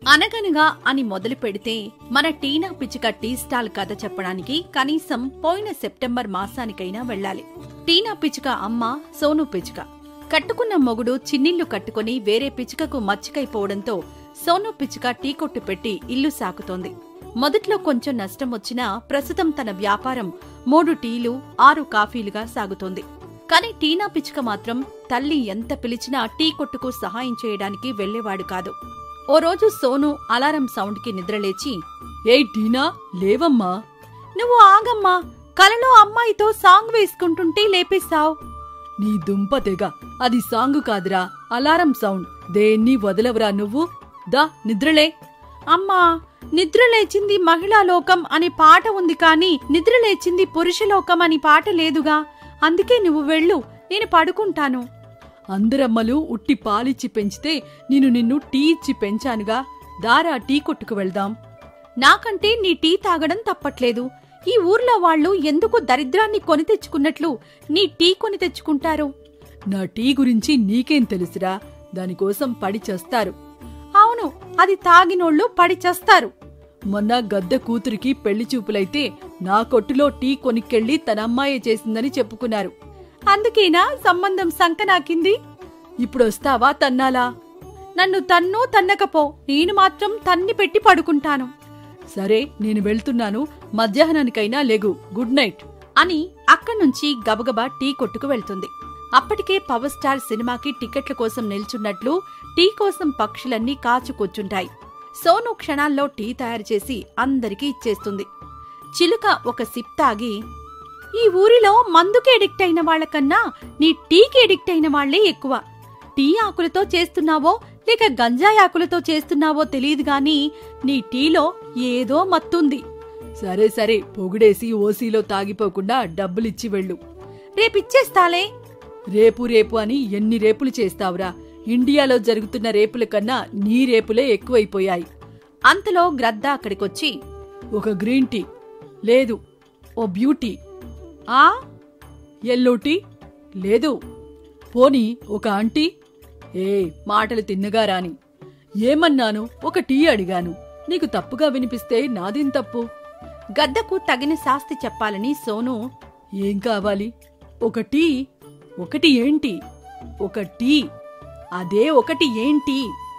అనగనగా అని మొదలు పెడితే మన టీనా పిచ్చుక టీ స్టాల్ కథ చెప్పడానికి కనీసం పోయిన సెప్టెంబర్ మాసానికైనా వెళ్ళాలి టీనా పిచ్చుక అమ్మ సోను పిచ్చుక కట్టుకున్న మొగుడు చిన్నిళ్లు కట్టుకుని వేరే పిచ్చుకకు మచ్చికైపోవడంతో సోను పిచ్చుక టీ కొట్టు పెట్టి ఇల్లు సాకుతోంది మొదట్లో కొంచెం నష్టం వచ్చినా ప్రస్తుతం తన వ్యాపారం మూడు టీలు ఆరు కాఫీలుగా సాగుతోంది కాని టీనా పిచ్చుక మాత్రం తల్లి ఎంత పిలిచినా టీ కొట్టుకు సహాయం చేయడానికి వెళ్లేవాడు కాదు ఓ రోజు సోను అలారం సౌండ్కి నిద్రలేచి ఏయ్ టీనా లేవమ్మా నువ్వు ఆగమ్మా కలలో అమ్మాయితో సాంగ్ వేసుకుంటుంటే లేపేశావు నీ దుంప తెగ అది సాంగ్ కాదురా అలారం సౌండ్ దేన్ని వదలవురా నువ్వు దా నిద్రలే అమ్మా నిద్రలేచింది మహిళా లోకం అనే పాట ఉంది కాని నిద్రలేచింది పురుషలోకం అని పాట లేదుగా అందుకే నువ్వు వెళ్ళు నేను పడుకుంటాను అందరమ్మలు ఉట్టి పాలిచ్చి పెంచితే నేను నిన్ను టీ ఇచ్చి పెంచానుగా దారా టీ కొట్టుకు వెళ్దాం నాకంటే నీ టీ తాగడం తప్పట్లేదు ఈ ఊర్లో వాళ్ళు ఎందుకు దరిద్రాన్ని కొని తెచ్చుకున్నట్లు నీ టీ కొని తెచ్చుకుంటారు నా టీ గురించి నీకేం తెలుసురా దానికోసం పడి చేస్తారు అవును అది తాగినోళ్ళు పడి చేస్తారు మొన్న గద్దె కూతురికి పెళ్లి చూపులైతే నా కొట్టులో టీ కొనిక్కెళ్లి తన అమ్మాయే చేసిందని చెప్పుకున్నారు అందుకేనా సంబంధం సంకనాకింది ఇప్పుడొస్తావా తన్నాలా నన్ను తన్ను తన్నకపో నేను మాత్రం తన్ని పెట్టి పడుకుంటాను సరే నేను వెళ్తున్నాను మధ్యాహ్నానికైనా లెగు గుడ్ నైట్ అని అక్కడ్నుంచి గబగబా టీ కొట్టుకు వెళ్తుంది అప్పటికే పవర్ స్టార్ సినిమాకి టికెట్ల కోసం నిల్చున్నట్లు టీ కోసం పక్షులన్నీ కాచుకొచ్చుంటాయి సోను క్షణాల్లో టీ తయారు చేసి అందరికీ ఇచ్చేస్తుంది చిలుక ఒక సిప్ తాగి ఈ ఊరిలో మందుకి ఎడిక్ట్ అయిన వాళ్ళకన్నా నీ టీకి ఎడిక్ట్ అయిన వాళ్లే ఎక్కువ టీ ఆకులతో చేస్తున్నావో లేక గంజాయి ఆకులతో చేస్తున్నావో తెలియదు గాని నీ టీలో ఏదో మత్తుంది సరే సరే పొగిడేసి ఓసీలో తాగిపోకుండా డబ్బులిచ్చి వెళ్ళు రేపిచ్చేస్తాలే రేపు రేపు అని ఎన్ని రేపులు చేస్తావురా ఇండియాలో జరుగుతున్న రేపుల కన్నా నీ రేపులే ఎక్కువైపోయాయి అంతలో గ్రద్ద అక్కడికొచ్చి ఒక గ్రీన్ టీ లేదు ఓ బ్యూటీ ఆ ఎల్లో టీ లేదు పోనీ ఒక ఆంటీ ఏ మాటలు తిన్నగా రాని ఏమన్నాను ఒక టీ అడిగాను నీకు తప్పుగా వినిపిస్తే నాదేం తప్పు గద్దకు తగిన శాస్తి చెప్పాలని సోను ఏం కావాలి ఒక టీ ఒకటి ఏంటి ఒక టీ అదే ఒకటి ఏంటి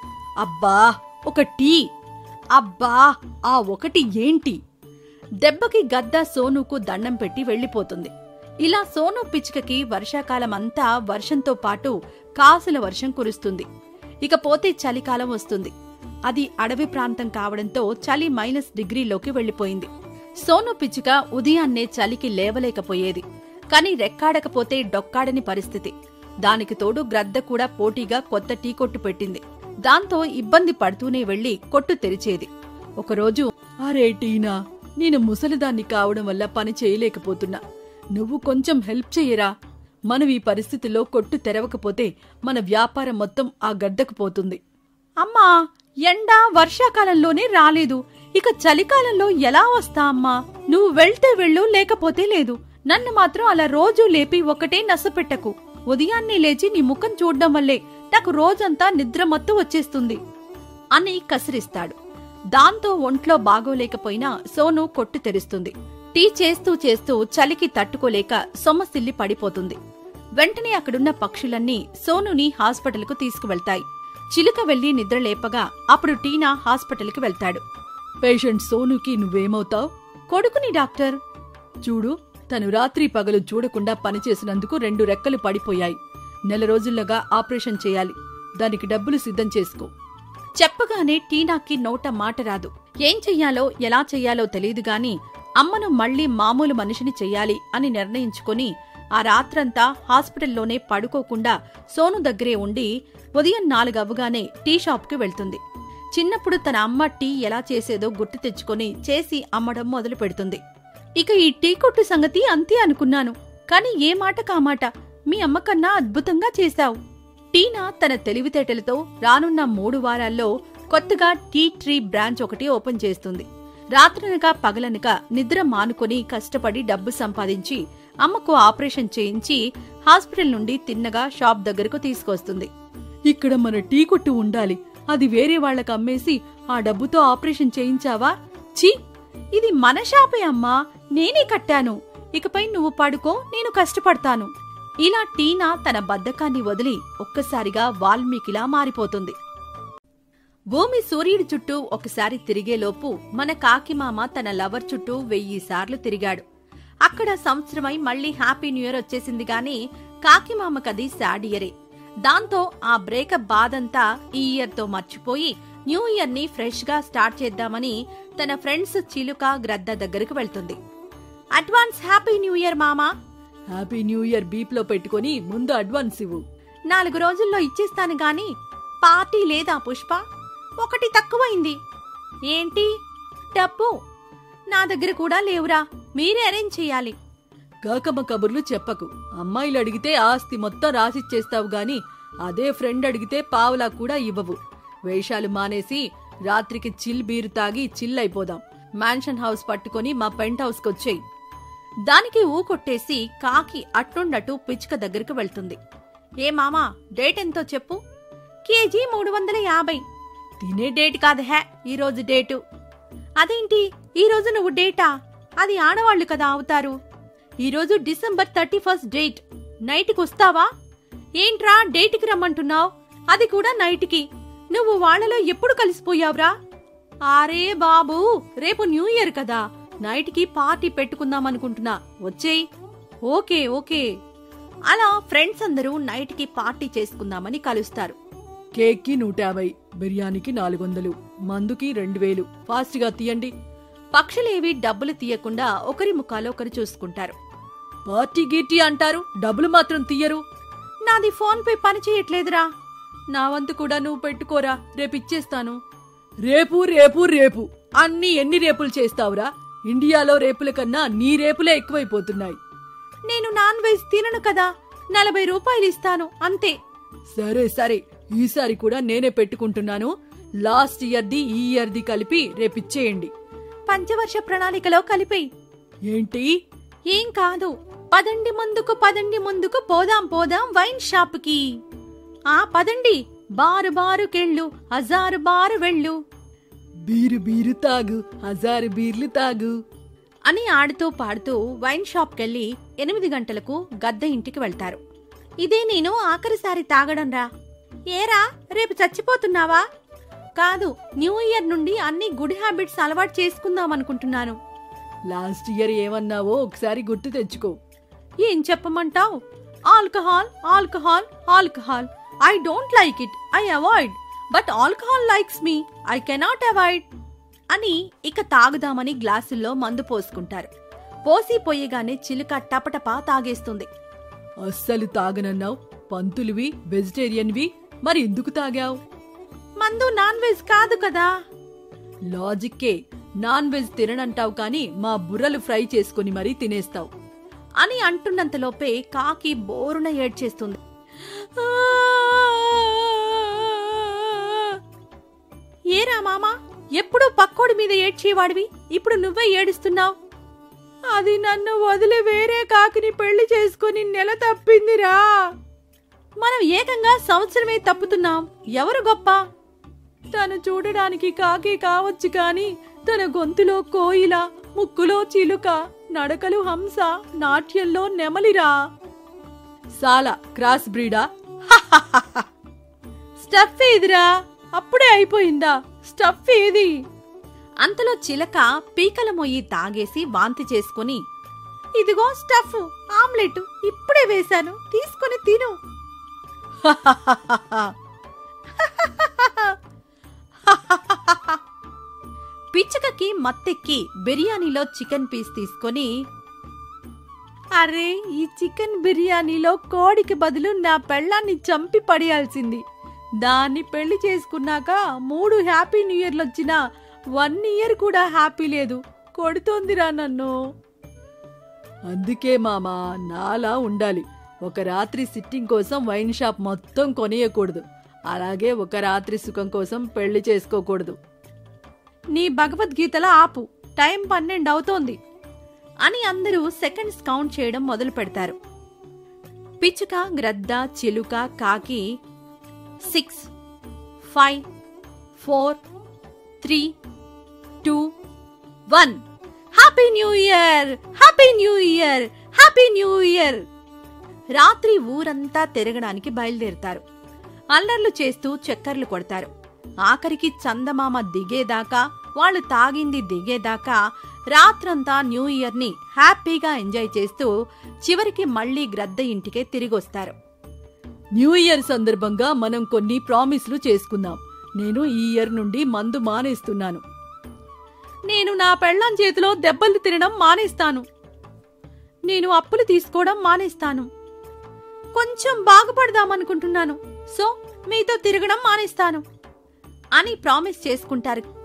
అబ్బా ఒక టీ అబ్బా ఆ ఒకటి ఏంటి దెబ్బకి గద్ద సోనుకు దండం పెట్టి వెళ్లిపోతుంది ఇలా సోను పిచ్చుకకి వర్షాకాలం అంతా వర్షంతో పాటు కాసుల వర్షం కురుస్తుంది ఇకపోతే చలికాలం వస్తుంది అది అడవి ప్రాంతం కావడంతో చలి మైనస్ డిగ్రీలోకి వెళ్లిపోయింది సోను పిచ్చుక ఉదయాన్నే చలికి లేవలేకపోయేది కాని రెక్కాడకపోతే డొక్కాడని పరిస్థితి దానికి తోడు గ్రద్ద కూడా పోటీగా కొత్త టీ కొట్టు పెట్టింది దాంతో ఇబ్బంది పడుతూనే వెళ్లి కొట్టు తెరిచేది ఒకరోజు అరే టీనా నేను ముసలిదాన్ని కావడం వల్ల పని చేయలేకపోతున్నా నువ్వు కొంచెం హెల్ప్ చెయ్యరా మనం ఈ పరిస్థితిలో కొట్టు తెరవకపోతే మన వ్యాపారం మొత్తం ఆ గడ్డకు పోతుంది అమ్మా ఎండ వర్షాకాలంలోనే రాలేదు ఇక చలికాలంలో ఎలా వస్తా అమ్మా నువ్వు వెళ్తే వెళ్ళు లేకపోతే లేదు నన్ను మాత్రం అలా రోజూ లేపి ఒకటే నసపెట్టకు ఉదయాన్నే లేచి నీ ముఖం చూడ్డం వల్లే నాకు రోజంతా నిద్ర మత్తు వచ్చేస్తుంది అని కసిరిస్తాడు దాంతో ఒంట్లో బాగోలేకపోయినా సోను కొట్టు తెరుస్తుంది టీ చేస్తూ చేస్తూ చలికి తట్టుకోలేక సొమ్మసిల్లి పడిపోతుంది వెంటనే అక్కడున్న పక్షులన్నీ సోనుని హాస్పిటల్కు తీసుకువెళ్తాయి చిలుక వెళ్లి నిద్రలేపగా అప్పుడు టీనా హాస్పిటల్కి వెళ్తాడు పేషెంట్ సోనుకి నువ్వేమవుతావు కొడుకుని డాక్టర్ చూడు తను రాత్రి పగలు చూడకుండా పనిచేసినందుకు రెండు రెక్కలు పడిపోయాయి నెల రోజుల్లోగా ఆపరేషన్ చేయాలి దానికి డబ్బులు సిద్ధం చేసుకో చెప్పగానే టీనాకి నోట మాట రాదు ఏం చెయ్యాలో ఎలా చెయ్యాలో తెలియదు గాని అమ్మను మళ్లీ మామూలు మనిషిని చెయ్యాలి అని నిర్ణయించుకుని ఆ రాత్రంతా హాస్పిటల్లోనే పడుకోకుండా సోను దగ్గరే ఉండి ఉదయం నాలుగవ్వగానే టీ షాప్కి వెళ్తుంది చిన్నప్పుడు తన అమ్మ టీ ఎలా చేసేదో గుర్తు తెచ్చుకొని చేసి అమ్మడం మొదలు పెడుతుంది ఇక ఈ టీ కొట్టు సంగతి అంతే అనుకున్నాను కాని ఏ మాట కామాట మీ అమ్మ కన్నా అద్భుతంగా చేశావు టీనా తన తెలివితేటలతో రానున్న మూడు వారాల్లో కొత్తగా టీ ట్రీ బ్రాంచ్ ఒకటి ఓపెన్ చేస్తుంది రాత్రనక పగలనక నిద్ర మానుకొని కష్టపడి డబ్బు సంపాదించి అమ్మకు ఆపరేషన్ చేయించి హాస్పిటల్ నుండి తిన్నగా షాప్ దగ్గరకు తీసుకొస్తుంది ఇక్కడ మన టీ కొట్టు ఉండాలి అది వేరే వాళ్ళకి అమ్మేసి ఆ డబ్బుతో ఆపరేషన్ చేయించావా ఛీ ఇది మన షాపే అమ్మా నేనే కట్టాను ఇకపై నువ్వు పడుకో నేను కష్టపడతాను ఇలా టీనా తన బద్ధకాన్ని వదిలి ఒక్కసారిగా వాల్మీకిలా మారిపోతుంది భూమి సూర్యుడి చుట్టూ ఒకసారి తిరిగేలోపు మన కాకిమామ తన లవర్ చుట్టూ వెయ్యి సార్లు తిరిగాడు అక్కడ సంవత్సరమై మళ్ళీ హ్యాపీ న్యూ ఇయర్ వచ్చేసింది గాని కాకిమామకది సాడ్ ఇయరే దాంతో ఆ బ్రేకప్ బాధంతా ఈ ఇయర్ తో మర్చిపోయి న్యూ ఇయర్ ని ఫ్రెష్ గా స్టార్ట్ చేద్దామని తన ఫ్రెండ్స్ చిలుక గ్రద్ద దగ్గరకు వెళ్తుంది అడ్వాన్స్ హ్యాపీ న్యూ ఇయర్ మామా హ్యాపీ న్యూ ఇయర్ బీప్ లో పెట్టుకొని ముందు అడ్వాన్స్ ఇవ్వు నాలుగు రోజుల్లో ఇచ్చేస్తాను గాని పార్టీ లేదా పుష్ప ఒకటి తక్కువైంది ఏంటి డబ్బు నా దగ్గర కూడా లేవురా మీరే అరేంజ్ చెయ్యాలి కాకమ్మ కబుర్లు చెప్పకు అమ్మాయిలు అడిగితే ఆస్తి మొత్తం రాసిచ్చేస్తావు గాని అదే ఫ్రెండ్ అడిగితే పావలా కూడా ఇవ్వవు వేషాలు మానేసి రాత్రికి చిల్ బీరు తాగి చిల్ అయిపోదాం మ్యాన్షన్ హౌస్ పట్టుకొని మా పెంట్ హౌస్కి వచ్చేయి దానికి ఊ కొట్టేసి కాకి అట్నుండటు పిచ్చుక దగ్గరకు వెళ్తుంది ఏ మామా డేట్ ఎంతో చెప్పు కేజీ మూడు వందల యాభై తినే డేట్ కాదు హే ఈ రోజు డేటు అదేంటి ఈ రోజు నువ్వు డేటా అది ఆడవాళ్లు కదా అవుతారు ఈ రోజు డిసెంబర్ థర్టీ ఫస్ట్ డేట్ నైట్కి వస్తావా ఏంట్రా డేట్కి రమ్మంటున్నావు అది కూడా నైట్కి నువ్వు వాళ్ళలో ఎప్పుడు కలిసిపోయావురా అరే బాబు రేపు న్యూ ఇయర్ కదా నైట్కి పార్టీ పెట్టుకుందాం అనుకుంటున్నా వచ్చేయ్ ఓకే ఓకే అలా ఫ్రెండ్స్ అందరూ నైట్కి పార్టీ చేసుకుందామని కలుస్తారు కేక్ కి నూట యాభై బిర్యానీకి నాలుగు వందలు మందుకి రెండు వేలు ఫాస్ట్ గా తీయండి పక్షులేవి డబ్బులు తీయకుండా ఒకరి ముఖాలు ఒకరు చూసుకుంటారు పార్టీ గీర్టీ అంటారు డబ్బులు మాత్రం తీయరు నాది ఫోన్ పే పని చేయట్లేదురా నా వంతు కూడా నువ్వు పెట్టుకోరా రేపు ఇచ్చేస్తాను రేపు రేపు రేపు అన్ని ఎన్ని రేపులు చేస్తావురా ఇండియాలో రేపుల కన్నా నీ రేపులే ఎక్కువైపోతున్నాయి నేను నాన్ వెజ్ తినను కదా నలభై రూపాయలు ఇస్తాను అంతే సరే సరే ఈసారి కూడా నేనే పెట్టుకుంటున్నాను లాస్ట్ ఇయర్ది ఈ ఇయర్ది కలిపి రేపిచ్చేయండి పంచవర్ష ప్రణాళికలో కలిపేయి ఏంటి ఏం కాదు పదండి ముందుకు పదండి ముందుకు పోదాం పోదాం వైన్ షాప్కి ఆ పదండి బారు బారుకెళ్ళు హజారు బారు వెళ్ళు బీరు బీరు తాగు హజారు బీర్లు తాగు అని ఆడుతూ పాడుతూ వైన్ షాప్కెళ్ళి ఎనిమిది గంటలకు గద్ద ఇంటికి వెళ్తారు ఇదే నేను ఆఖరిసారి తాగడం రా ఏరా రేపు చచ్చిపోతున్నావా కాదు న్యూ ఇయర్ నుండి అన్ని గుడ్ హ్యాబిట్స్ అలవాటు చేసుకుందాం అనుకుంటున్నాను లాస్ట్ ఇయర్ ఏమన్నావో ఒకసారి గుర్తు తెచ్చుకో ఏం చెప్పమంటావ్ alcohol alcohol alcohol I don't like it I avoid but alcohol likes me I cannot avoid అని ఇక తాగుదామని గ్లాసుల్లో మందు పోసుకుంటారు పోసి పోయగానే చిలుక టపటపా తాగేస్తుంది అస్సలు తాగనన్నావు పంతులువి వెజిటేరియన్వి మరి ఎందుకు తాగావు మందు నాన్ వెజ్ కాదు కదా లాజిక్కే నాన్ వెజ్ తిననంటావు కానీ మా బుర్రలు ఫ్రై చేసుకుని మరీ తినేస్తావు అని అంటున్నంతలోపే కాకి బోరున ఏడ్చేస్తుంది ఏరా మామా ఎప్పుడూ పక్కోడి మీద ఏడ్చేవాడివి ఇప్పుడు నువ్వే ఏడుస్తున్నావు అది నన్ను వదిలి వేరే కాకిని పెళ్లి చేసుకుని నెల తప్పిందిరా మనం ఏకంగా సంవత్సరమే తప్పుతున్నాం ఎవరు గొప్ప తను చూడడానికి కాకి కావచ్చు కాని తన గొంతులో కోయిల ముక్కులో చిలుక నడకలు హంస నాట్యంలో నెమలిరా సాల క్రాస్ బ్రీడా స్టఫ్ ఏదిరా అప్పుడే అయిపోయిందా స్టఫ్ ఏది అంతలో చిలక పీకల మొయ్యి తాగేసి వాంతి చేసుకుని ఇదిగో స్టఫ్ ఆమ్లెట్ ఇప్పుడే వేశాను తీసుకొని తిను పిచ్చుకకి మత్తెక్కి బిర్యానీలో చికెన్ పీస్ తీసుకొని అరే ఈ చికెన్ బిర్యానీలో కోడికి బదులు నా పెళ్ళాన్ని చంపి పడేయాల్సింది దాన్ని పెళ్లి చేసుకున్నాక మూడు హ్యాపీ న్యూ ఇయర్లు వచ్చినా వన్ ఇయర్ కూడా హ్యాపీ లేదు కొడుతోందిరా నన్ను అందుకే మామా నాలా ఉండాలి ఒక రాత్రి సిట్టింగ్ కోసం వైన్ షాప్ మొత్తం కొనియకూడదు అలాగే ఒక రాత్రి సుఖం కోసం పెళ్లి చేసుకోకూడదు నీ భగవద్గీతల ఆపు టైం పన్నెండు అవుతోంది అని అందరూ సెకండ్స్ కౌంట్ చేయడం మొదలు పెడతారు పిచ్చుక గ్రద్ద చిలుక కాకి six five four three two one happy new year happy new year happy new year రాత్రి ఊరంతా తిరగడానికి బయలుదేరుతారు అల్లర్లు చేస్తూ చక్కర్లు కొడతారు ఆఖరికి చందమామ దిగేదాకా వాళ్ళు తాగింది దిగేదాకా రాత్రంతా న్యూ ఇయర్ ని హ్యాపీగా ఎంజాయ్ చేస్తూ చివరికి మళ్లీ గ్రద్ద ఇంటికే తిరిగొస్తారు న్యూ ఇయర్ సందర్భంగా మనం కొన్ని ప్రామిస్లు చేసుకుందాం నేను ఈ ఇయర్ నుండి మందు మానేస్తున్నాను నేను నా పెళ్ళాం చేతిలో దెబ్బలు తినడం మానేస్తాను నేను అప్పులు తీసుకోవడం మానేస్తాను కొంచెం బాగుపడదామనుకుంటున్నాను సో మీతో తిరగడం మానేస్తాను అని ప్రామిస్ చేసుకుంటారు